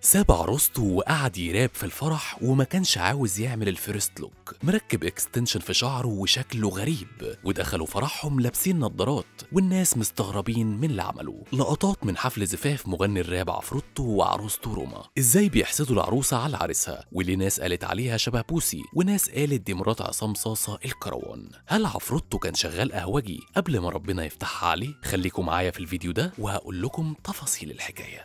ساب عروسته وقعد يراب في الفرح وما كانش عاوز يعمل الفيرست لوك مركب اكستنشن في شعره وشكله غريب ودخلوا فرحهم لابسين نظارات والناس مستغربين من اللي عملوه لقطات من حفل زفاف مغني الراب عفروتو وعروسته روما ازاي بيحسدوا العروسه على عريسها واللي ناس قالت عليها شبه بوسي وناس قالت دي مرات عصام صاصه الكروان هل عفروتو كان شغال قهوجي قبل ما ربنا يفتحها عليه خليكم معايا في الفيديو ده وهقول لكم تفاصيل الحكايه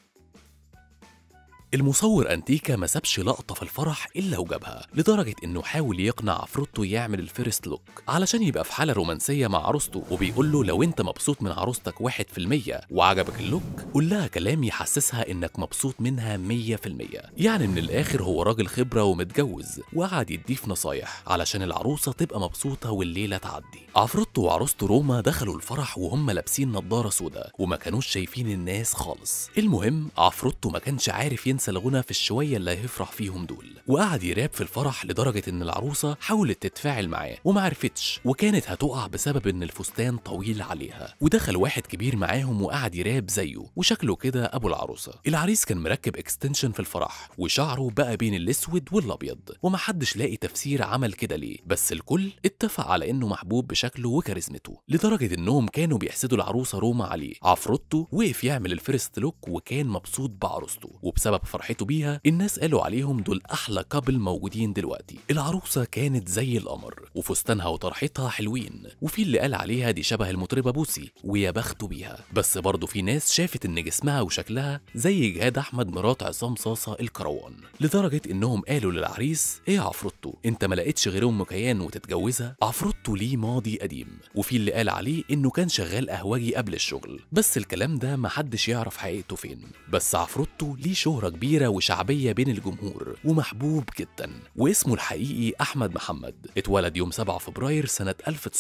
المصور انتيكا ما سابش لقطه في الفرح الا وجابها لدرجه انه حاول يقنع عفروتو يعمل الفيرست لوك علشان يبقى في حاله رومانسيه مع عروسته وبيقول له لو انت مبسوط من عروستك 1% وعجبك اللوك قول لها كلام يحسسها انك مبسوط منها 100% يعني من الاخر هو راجل خبره ومتجوز وقعد يديه في نصايح علشان العروسه تبقى مبسوطه والليله تعدي عفروتو وعروسته روما دخلوا الفرح وهم لابسين نضاره سودا وما كانوش شايفين الناس خالص المهم عفروتو ما كانش عارف ينسى الغنى في الشويه اللي هيفرح فيهم دول وقعد يراب في الفرح لدرجه ان العروسه حاولت تتفاعل معاه وما عرفتش وكانت هتقع بسبب ان الفستان طويل عليها ودخل واحد كبير معاهم وقعد يراب زيه وشكله كده ابو العروسه العريس كان مركب اكستنشن في الفرح وشعره بقى بين الاسود والابيض ومحدش لاقي تفسير عمل كده ليه بس الكل اتفق على انه محبوب بشكله وكاريزمته لدرجه انهم كانوا بيحسدوا العروسه روما عليه عفروتو وقف يعمل الفيرست لوك وكان مبسوط بعروسته وبسبب فرحته بيها الناس قالوا عليهم دول احلى كابل موجودين دلوقتي العروسه كانت زي القمر وفستانها وطرحتها حلوين وفي اللي قال عليها دي شبه المطربه بوسي ويا بخته بيها بس برضه في ناس شافت ان جسمها وشكلها زي جهاد احمد مرات عصام صاصه الكروان لدرجه انهم قالوا للعريس ايه يا عفروتو انت ما لقيتش غير ام كيان وتتجوزها عفروتو ليه ماضي قديم وفي اللي قال عليه انه كان شغال قهوجي قبل الشغل بس الكلام ده محدش يعرف حقيقته فين بس عفروتو ليه شهره كبيره وشعبيه بين الجمهور ومحبوب جدا واسمه الحقيقي احمد محمد اتولد يوم 7 فبراير سنه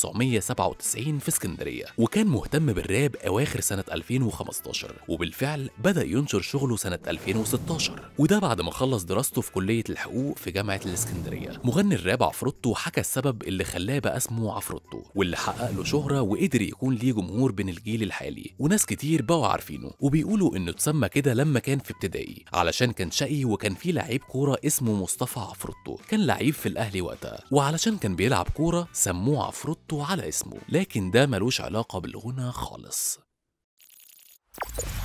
1997 في اسكندريه وكان مهتم بالراب اواخر سنه 2015 وبالفعل بدا ينشر شغله سنه 2016 وده بعد ما خلص دراسته في كليه الحقوق في جامعه الاسكندريه مغني الراب عفروتو حكى السبب اللي خلاه بقى اسمه عفروتو واللي حقق له شهره وقدر يكون ليه جمهور بين الجيل الحالي وناس كتير بقوا عارفينه وبيقولوا انه اتسمى كده لما كان في ابتدائي علشان كان شقي وكان في لعيب كوره اسمه مصطفى عفروتو كان لعيب في الاهلي وقتها وعلشان كان بيلعب كوره سموه عفروتو على اسمه لكن ده ملوش علاقه بالغنى خالص